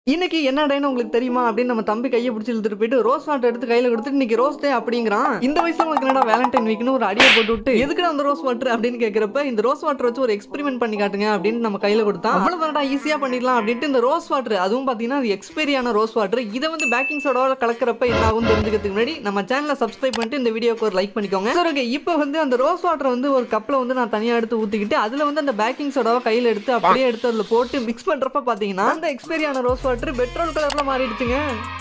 இன்னைக்கு என்னடான்னு உங்களுக்கு தெரியுமா அப்படின்னு நம்ம தம்பி கையை பிடிச்சி இழுத்துட்டு போயிட்டு ரோஸ் வாட்டர் எடுத்து கையில கொடுத்துட்டு இன்னைக்கு ரோஸ் டே அப்படிங்கிறான் இந்த வயசுல உங்களுக்கு என்னடா வேலண்டைன் வீக்னு ஒரு அடியை போட்டு விட்டு எதுக்குடா அந்த ரோஸ் வாட்டர் அப்படின்னு கேட்கறப்ப இந்த ரோஸ் வாட்டர் வச்சு ஒரு எக்ஸ்பெரிமெண்ட் பண்ணி காட்டுங்க அப்படின்னு நம்ம கையில கொடுத்தா அவ்வளவு ஈஸியா பண்ணிடலாம் அப்படின்ட்டு இந்த ரோஸ் வாட்டர் அதுவும் பாத்தீங்கன்னா அது எக்ஸ்பெரியான ரோஸ் வாட்டர் இதை வந்து பேக்கிங் சோடாவோட கலக்கிறப்ப என்ன ஆகும் தெரிஞ்சுக்கிறதுக்கு முன்னாடி நம்ம சேனலை சப்ஸ்கிரைப் பண்ணிட்டு இந்த வீடியோக்கு ஒரு லைக் பண்ணிக்கோங்க சரி ஓகே இப்போ வந்து அந்த ரோஸ் வாட்டர் வந்து ஒரு கப்ல வந்து நான் தனியா எடுத்து ஊத்திக்கிட்டு அதுல வந்து அந்த பேக்கிங் சோடாவை கையில எடுத்து அப்படியே எடுத்து அதுல போட்டு மிக்ஸ் பண்றப்ப பாத்தீங்கன்னா அந்த எக்ஸ்பெரியான ரோஸ் வாட்டர் பெட்ரோல் கலர்ல மாறிடுச்சுங்க